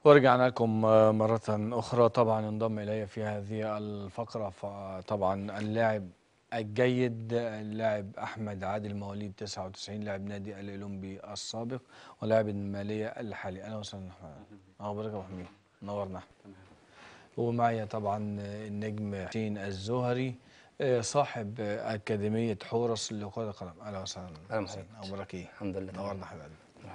ورجعنا لكم مرة أخرى طبعا انضم إلي في هذه الفقرة فطبعا اللاعب الجيد اللاعب أحمد عادل مواليد 99 لاعب نادي الأولمبي السابق ولاعب المالية الحالي أهلا وسهلا أحمد أخبارك يا أبو حميد نورنا أحمد ومعي طبعا النجم حسين الزهري صاحب أكاديمية حورس لكرة القدم أهلا وسهلا أهلا حسين وسهلا. أخبارك إيه؟ الحمد لله تمام. نورنا حبيبي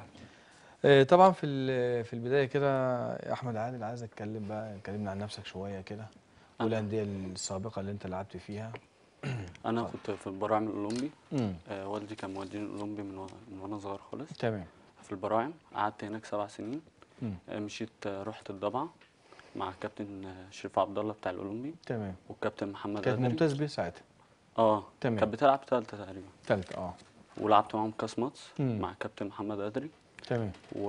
آه، طبعا في ال- في البدايه كده يا احمد عادل عايز اتكلم بقى كلمنا عن نفسك شويه كده والانديه السابقه اللي انت لعبت فيها انا كنت في البراعم الاولمبي امم آه والدي كان موديني الاولمبي من, و... من وانا صغير خالص تمام في البراعم قعدت هناك سبع سنين مم. آه مشيت آه رحت الضبعه مع الكابتن آه، شريف عبد الله بتاع الاولمبي تمام والكابتن محمد كانت أدري. ممتاز بيه ساعتها اه تمام. كانت بتلعب ثالثه تقريبا ثالثه اه ولعبت معاهم كاس ماتش مم. مع الكابتن محمد ادري تمام و...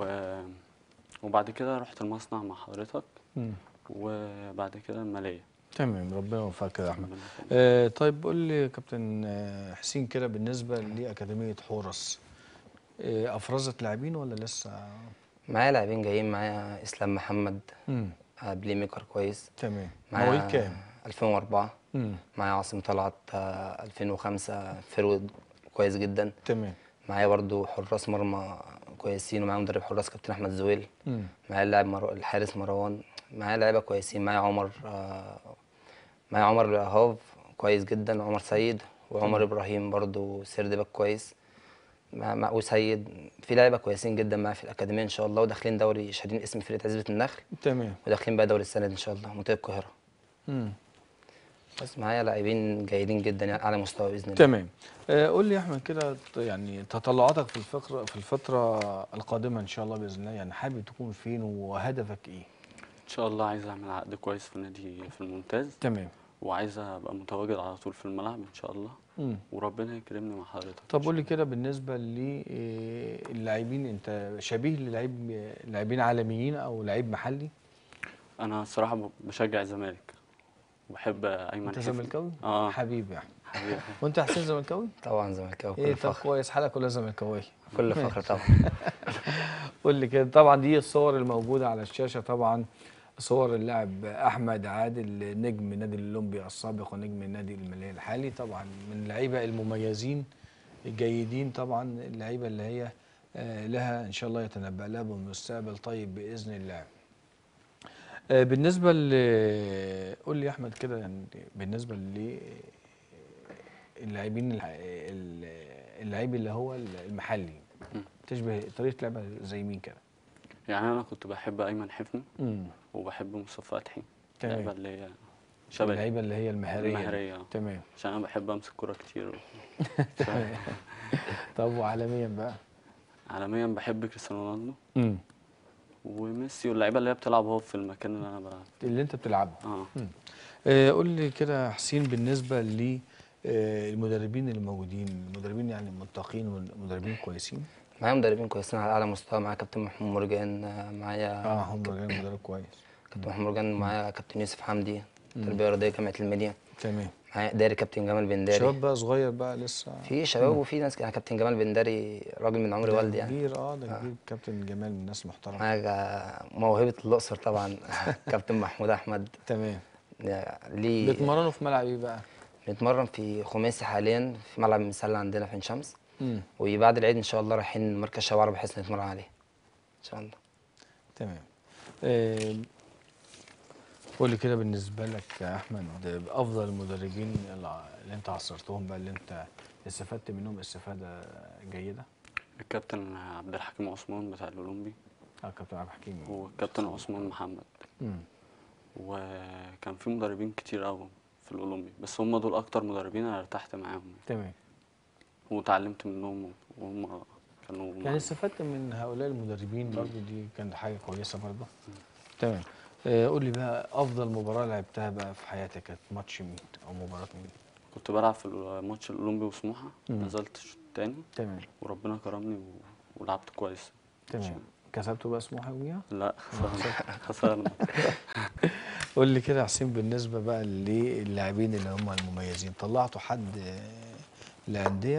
وبعد كده رحت المصنع مع حضرتك مم. وبعد كده الماليه تمام ربنا يوفقك يا احمد ربنا يخليك. آه طيب قول لي يا كابتن آه، حسين كده بالنسبه لاكاديميه حورس آه افرزت لاعبين ولا لسه معايا لاعبين جايين معايا اسلام محمد امم آه، بلاي ميكر كويس تمام معايا مواليد كام 2004 امم معايا عاصم طلعت آه، 2005 فرود كويس جدا تمام معايا برضو حراس مرمى كويسين ومعايا مدرب حراس كابتن احمد زويل امم معايا اللاعب مرو... الحارس مروان معايا لعيبه كويسين معايا عمر آه، معايا عمر هاف كويس جدا وعمر سيد وعمر ابراهيم برضو سيرد باك كويس مع مع وسيد في لعيبه كويسين جدا معايا في الاكاديميه ان شاء الله وداخلين دوري شادين اسم فرقه عزبه النخل تمام وداخلين بقى دوري السنه دي ان شاء الله منطقه القاهره امم بس معايا لاعبين جيدين جدا يعني اعلى مستوى باذن الله تمام آه، قول لي يا احمد كده ت- يعني تطلعاتك في الفقره في الفتره القادمه ان شاء الله باذن الله يعني حابب تكون فين وهدفك ايه ان شاء الله عايز اعمل عقد كويس في نادي في الممتاز تمام وعايز ابقى متواجد على طول في الملعب ان شاء الله مم. وربنا يكرمني مع حضرتك طب قول لي كده بالنسبه للاعبين انت شبيه للاعب لاعبين عالميين او لعيب محلي انا الصراحه ب- بشجع الزمالك وبحب ايمن انت حفني. زملكاوي اه حبيبي يا احمد حبيبي وانت حسين زملكاوي طبعا زملكاوي ايه كل طب فخر كويس حلقه كلها زملكاويه كل فخر طبعا قول لي كده طبعا دي الصور الموجوده على الشاشه طبعا صور اللاعب احمد عادل نجم نادي الاولمبي السابق ونجم النادي الماليه الحالي طبعا من اللعيبه المميزين الجيدين طبعا اللعيبه اللي هي آه، لها ان شاء الله يتنبأ لها بمستقبل طيب باذن الله آه، بالنسبه ل قول لي يا احمد كده يعني بالنسبه ل اللاعبين الح- ال- اللعيب اللي هو المحلي مم. تشبه طريقه لعبه زي مين كده يعني انا كنت بحب ايمن حفني امم وبحب مصطفى فتحي تمام. اللعيبه اللي هي شبه اللعيبه اللي هي المهاريه دي. المهريه آه. تمام عشان انا بحب امسك كوره كتير طب وعالميا بقى عالميا بحب كريستيانو رونالدو امم وميسي واللعيبه اللي هي بتلعب هو في المكان اللي انا بلعب اللي انت بتلعبه اه آه قول لي كده يا حسين بالنسبه ل آه، المدربين اللي موجودين المدربين يعني متقين ومدربين كويسين معايا مدربين كويسين على اعلى مستوى معايا كابتن محمود مرجان آه، معايا اه هم مدربين مدرب كويس كابتن محمود مرجان معايا كابتن يوسف حمدي تربيه رياضيه جامعه المنيا تمام معايا داري كابتن جمال بنداري شباب بقى صغير بقى لسه في شباب وفي ناس يعني كابتن جمال بنداري راجل من عمر ده والدي يعني كبير اه ده كبير كابتن جمال من الناس محترمه معايا موهبه الاقصر طبعا كابتن محمود احمد تمام يعني ليه بيتمرنوا في ملعب ايه بقى؟ بنتمرن في خماسي حاليا في ملعب المسله عندنا في عين شمس امم وبعد العيد ان شاء الله رايحين مركز شوارع بحيث نتمرن عليه ان شاء الله تمام آه، قول لي كده بالنسبه لك يا احمد افضل المدربين الع- اللي انت عصرتهم بقى اللي انت استفدت منهم استفاده جيده الكابتن عبد الحكيم عثمان بتاع الاولمبي اه كابتن عبد الحكيم والكابتن عثمان محمد امم وكان في مدربين كتير قوي في الاولمبي بس هم دول اكتر مدربين انا ارتحت معاهم تمام وتعلمت منهم وهم كانوا يعني استفدت من هؤلاء المدربين برضو دي كانت حاجه كويسه برضو تمام آه، قول لي بقى افضل مباراه لعبتها بقى في حياتك كانت ماتش مين او مباراه مين كنت بلعب في الماتش الاولمبي وسموحه مم. نزلت الشوط التاني تمام وربنا كرمني و... ولعبت كويس تمام كسبتوا بقى سموحه يوميها لا خسرنا خسرنا قول لي كده يا حسين بالنسبه بقى للاعبين اللي هم المميزين طلعتوا حد آه، لانديه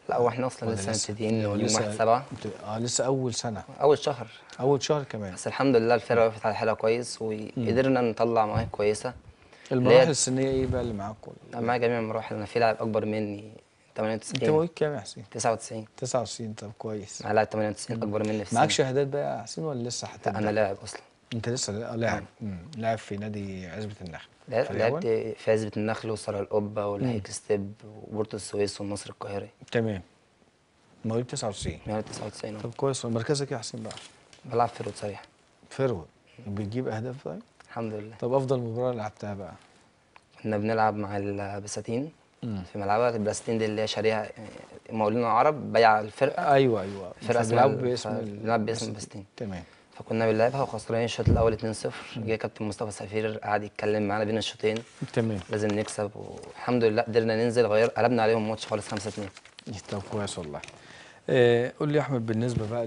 لا هو احنا اصلا ولا لسه لسه؟ مبتدئين هو يوم لسه- 1 7 انت- اه لسه اول سنه اول شهر اول شهر كمان بس الحمد لله الفرقه وقفت على حالها كويس وقدرنا نطلع مواهب كويسه المراحل السنيه ايه بقى اللي معاكم أنا معايا جميع المراحل انا في لاعب اكبر مني انت 98 مواليد كام يا حسين 99 99 طب كويس معايا لاعب 98 اكبر مني في معاك السن شهادات بقى يا حسين ولا لسه لا هتبدا انا لاعب اصلا انت لسه لا- لاعب مم. لاعب في نادي عزبة النخل لعب- في الأول؟ لعبت في عزبة النخل وصرع القبة والهيك ستيب وبورتو السويس والنصر القاهري تمام مواليد 99 يعني 99 طب كويس مركزك إيه يا حسين بقى بلعب في رود صريح فرود بتجيب اهداف طيب الحمد لله طب افضل مباراه لعبتها بقى كنا بنلعب مع البساتين مم. في ملعبها البساتين دي اللي هي شاريها مقاولين العرب بيع الفرقة ايوه ايوه فرقة بيلعبوا اسمها- باسم ال- بنلعب باسم البساتين تمام فكنا بنلعبها وخسرانين الشوط الاول 2-0 جه كابتن مصطفى سفير قعد يتكلم معانا بين الشوطين تمام لازم نكسب والحمد لله قدرنا ننزل غير قلبنا عليهم الماتش خالص 5-2 طب كويس والله آه قول لي يا احمد بالنسبه بقى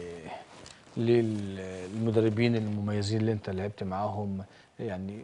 ل- للمدربين المميزين اللي انت لعبت معاهم يعني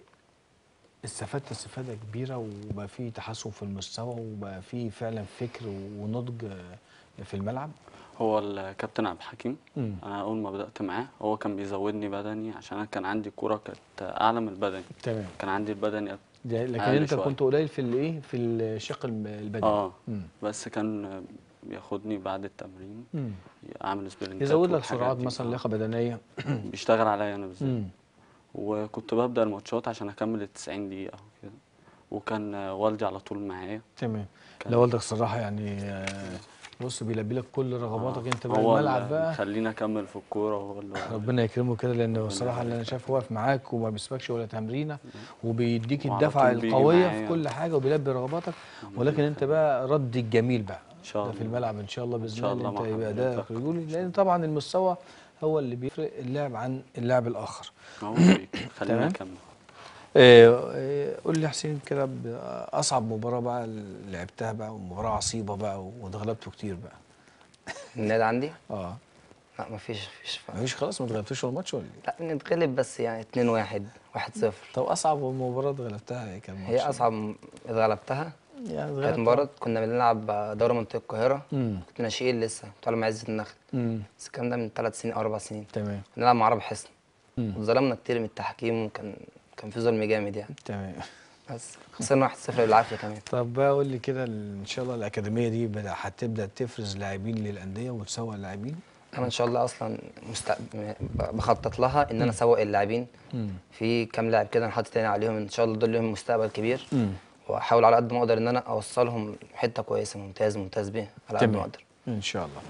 استفدت استفاده كبيره وبقى في تحسن في المستوى وبقى في فعلا فكر ونضج آه، في الملعب هو الكابتن عبد الحكيم مم. انا اول ما بدات معاه هو كان بيزودني بدني عشان انا كان عندي كوره كانت اعلى من البدني تمام كان عندي البدني ده لكن أقل انت شوية. كنت قليل في الايه في الشق الم- البدني اه مم. بس كان بياخدني بعد التمرين مم. اعمل سبرنتات يزود لك والحاجات سرعات دي. مثلا آه. لياقه بدنيه بيشتغل عليا انا بالذات مم. وكنت ببدا الماتشات عشان اكمل ال 90 دقيقه وكده وكان آه، والدي على طول معايا تمام كان- لا والدك صراحه يعني آه، بص بيلبي لك كل رغباتك انت بقى هو الملعب اللي بقى خليني اكمل في الكوره هو اللي ربنا يكرمه كده لانه الصراحه اللي انا شايفه واقف معاك وما بيسيبكش ولا تمرينه وبيديك وعلى الدفعه طول بيجي القويه في معايا. كل حاجه وبيلبي رغباتك ولكن انت بقى رد الجميل بقى ان شاء ده الله في الملعب ان شاء الله باذن إن شاء الله الله انت مع يبقى حضرتك. ادائك رجولي لان طبعا المستوى هو اللي بيفرق اللاعب عن اللاعب الاخر هو بيك. خليني تمام. اكمل آه، آه، قول لي يا حسين كده ب- اصعب مباراه بقى اللي لعبتها بقى ومباراه عصيبه بقى واتغلبتوا كتير بقى النادي عندي اه لا مفيش مفيش مفيش خلاص ما اتغلبتوش ولا الماتش ولا ايه؟ لا بنتغلب بس يعني 2 1 1 0 طب اصعب مباراه اتغلبتها ايه كان هي ماتش؟ اصعب م- اتغلبتها يعني كانت اتغلبت مباراة كنا بنلعب دوري منطقة القاهرة امم كنت ناشئين لسه طالع مع عزة النخل امم بس الكلام ده من ثلاث سنين او اربع سنين تمام بنلعب مع عرب حسن مم. واتظلمنا كتير من التحكيم وكان كان في ظلم جامد يعني تمام بس خسرنا 1 0 بالعافية كمان طب بقى قول لي كده ال- ان شاء الله الاكاديميه دي بدأ هتبدا تفرز لاعبين للانديه وتسوق لاعبين انا ان شاء الله اصلا مست... م- بخطط لها ان انا اسوق اللاعبين امم في كام لاعب كده انا حاطط عيني عليهم ان شاء الله دول لهم مستقبل كبير امم واحاول على قد ما اقدر ان انا اوصلهم حته كويسه ممتاز ممتاز به على قد ما تمام اقدر ان شاء الله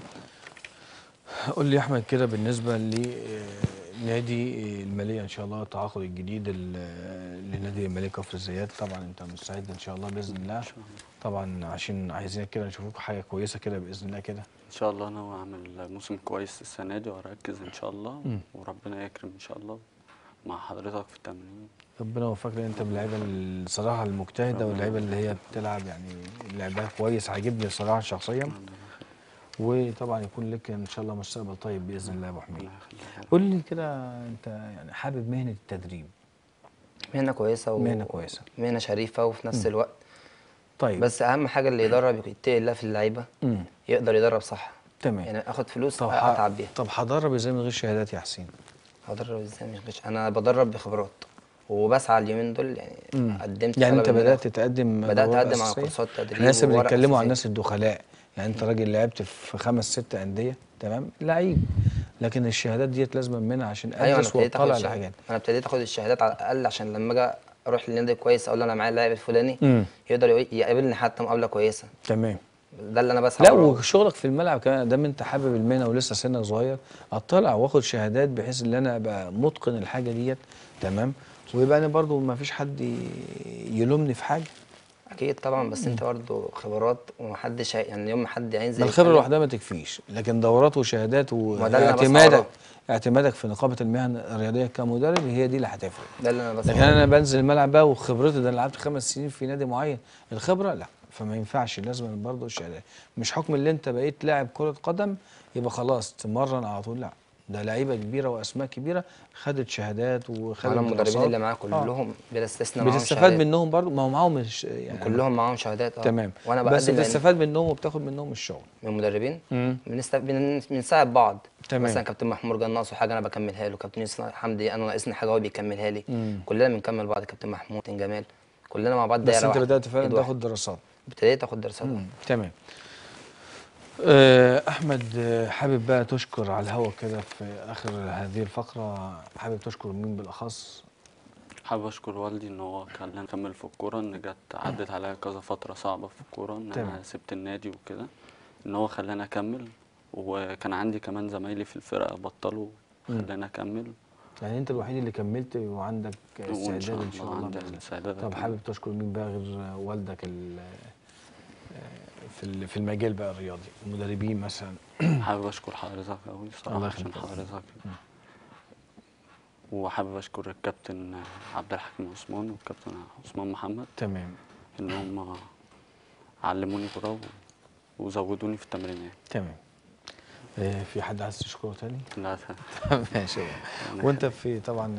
قول لي يا احمد كده بالنسبه لنادي الماليه ان شاء الله التعاقد الجديد ال- لنادي الماليه كفر الزيات طبعا انت مستعد ان شاء الله باذن الله طبعا عشان عايزين كده نشوفوك حاجه كويسه كده باذن الله كده ان شاء الله انا اعمل موسم كويس السنه دي واركز ان شاء الله مم. وربنا يكرم ان شاء الله مع حضرتك في التمرين ربنا يوفقك لان انت من اللعيبه الصراحه المجتهده واللعيبه اللي هي بتلعب يعني لعبها كويس عاجبني الصراحه شخصيا وطبعا يكون لك ان شاء الله مستقبل طيب باذن الله يا ابو حميد ربنا يخليك. قول لي كده انت يعني حابب مهنه التدريب مهنه كويسه و... مهنة كويسه. مهنه شريفه وفي نفس الوقت طيب بس اهم حاجه اللي يدرب يتقي الله في اللعيبه امم يقدر يدرب صح تمام يعني اخد فلوس طب ح- اتعب بيها طب هدرب ازاي من غير شهادات يا حسين هدرب ازاي مش غش انا بدرب بخبرات وبسعى اليومين دول يعني مم. قدمت يعني طلب انت إن أنا بدات تقدم بدات دورات اقدم على أساسية؟ كورسات تدريب احنا لسه وورق بنتكلموا عن أساسية. الناس الدخلاء يعني انت راجل لعبت في خمس ست انديه تمام لعيب لكن الشهادات ديت لازم منها عشان ايوه انا ادرس ابتديت اخد واطلع الشهادات الحاجات انا ابتديت اخد الشهادات على الاقل عشان لما اجي اروح لنادي كويس اقول له انا معايا اللاعب الفلاني امم يقدر يقول- يقابلني حتى مقابله كويسه تمام ده اللي انا بسعى لا وراه. وشغلك في الملعب كمان دام انت حابب المهنه ولسه سنك صغير اطلع واخد شهادات بحيث ان انا ابقى متقن الحاجه ديت تمام ويبقى انا برضو ما فيش حد ي- يلومني في حاجه اكيد طبعا بس انت برضه خبرات ومحدش هي- يعني يوم ما حد هينزل ما الخبره يتكلم- لوحدها ما تكفيش لكن دورات وشهادات ده اللي أنا بسعى واعتمادك وراه. اعتمادك في نقابه المهن الرياضيه كمدرب هي دي اللي هتفرق ده اللي انا بسعى لكن وراه. انا بنزل الملعب بقى وخبرتي ده انا لعبت خمس سنين في نادي معين الخبره لا فما ينفعش لازم برضه الشهادات مش حكم اللي انت بقيت لاعب كره قدم يبقى خلاص تمرن على طول لا ده لعيبه كبيره واسماء كبيره خدت شهادات وخدت انا المدربين دراسات. اللي معايا آه. كلهم بلا استثناء معاهم بتستفاد شهادات. منهم برضو ما هو معاهم الش- يعني كلهم معاهم شهادات اه تمام وانا بس بقدم لأن- بتستفاد منهم وبتاخد منهم الشغل من المدربين مم. بنست... بن... بنساعد بعض تمام. مثلا كابتن محمود كان ناقصه حاجه انا بكملها له كابتن يوسف حمدي انا ناقصني حاجه هو بيكملها لي مم. كلنا بنكمل بعض كابتن محمود كابتن جمال كلنا مع بعض بس دايره انت واحدة، بدات فعلا إيد واحدة. تاخد دراسات ابتديت اخد دراسات مم. تمام آه، احمد آه، حابب بقى تشكر على الهوا كده في اخر هذه الفقره حابب تشكر مين بالاخص حابب اشكر والدي ان هو خلاني اكمل في الكوره ان جت عدت عليا كذا فتره صعبه في الكوره ان تمام. انا سبت النادي وكده ان هو خلاني اكمل وكان عندي كمان زمايلي في الفرقه بطلوا مم. خلاني اكمل يعني انت الوحيد اللي كملت وعندك وإن استعداد ان شاء الله عندي بإذن الله. الاستعداد طب أكمل. حابب تشكر مين بقى غير والدك ال- في ال- في المجال بقى الرياضي المدربين مثلا حابب اشكر حضرتك قوي الله صراحه عشان يخليك. حضرتك وحابب اشكر الكابتن عبد الحكيم عثمان والكابتن عثمان محمد تمام ان هم علموني كوره و- وزودوني في التمرينات تمام آه، في حد عايز تشكره تاني؟ لا ماشي وانت في طبعا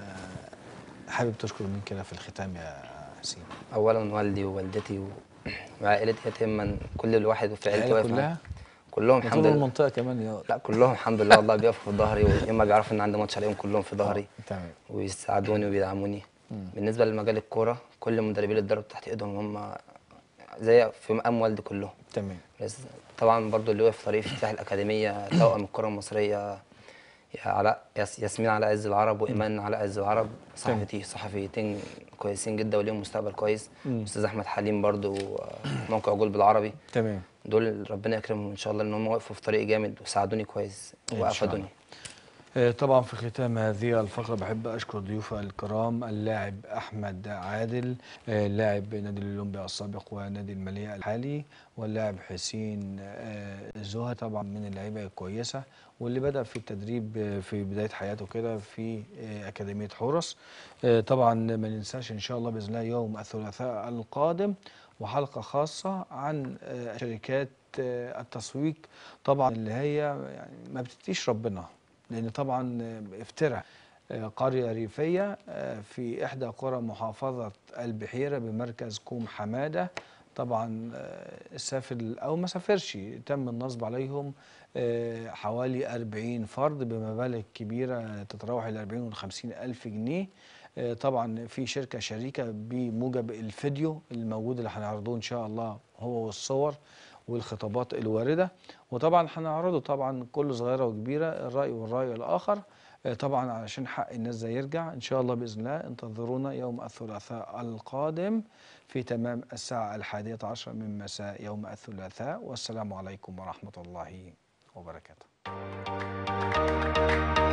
آه، حابب تشكر مين كده في الختام يا حسين؟ اولا والدي ووالدتي و... وعائلتي يتما كل الواحد في عيلتي العيله واقف معايا. كلها؟ كلهم الحمد وطول لله المنطقه كمان يا لا كلهم الحمد لله والله بيقفوا في ظهري ولما بيعرفوا ان عندي ماتش الاقيهم كلهم في ظهري تمام ويساعدوني وبيدعموني بالنسبه لمجال الكوره كل المدربين اللي اتدربوا تحت ايدهم هم زي في مقام والدي كلهم تمام بس طبعا برضو اللي وقف في طريق افتتاح الاكاديميه توأم الكره المصريه يا علاء ياس- ياسمين علاء عز العرب وايمان علاء عز العرب صحفتي صحفيتين كويسين جدا وليهم مستقبل كويس مم. استاذ احمد حليم برضو آه، موقع جول بالعربي تمام دول ربنا يكرمهم ان شاء الله ان هم وقفوا في طريق جامد وساعدوني كويس إن شاء وافادوني الله. آه، طبعا في ختام هذه الفقرة بحب أشكر ضيوفي الكرام اللاعب أحمد عادل آه، لاعب نادي الأولمبي السابق ونادي المالية الحالي واللاعب حسين آه، زهى طبعا من اللعيبة الكويسة واللي بدأ في التدريب آه، في بداية حياته كده في آه، أكاديمية حورس آه، طبعا ما ننساش إن شاء الله بإذن الله يوم الثلاثاء القادم وحلقة خاصة عن آه، شركات آه، التسويق طبعا اللي هي يعني ما بتتقيش ربنا لان طبعا افترع قريه ريفيه في احدى قرى محافظه البحيره بمركز كوم حماده طبعا سافر او ما سافرش تم النصب عليهم حوالي 40 فرد بمبالغ كبيره تتراوح الى 40 و 50 الف جنيه طبعا في شركه شريكه بموجب الفيديو الموجود اللي هنعرضه ان شاء الله هو والصور والخطابات الوارده وطبعا هنعرضه طبعا كل صغيره وكبيره الراي والراي الاخر آه، طبعا علشان حق الناس ده يرجع ان شاء الله باذن الله انتظرونا يوم الثلاثاء القادم في تمام الساعه الحادية عشر من مساء يوم الثلاثاء والسلام عليكم ورحمه الله وبركاته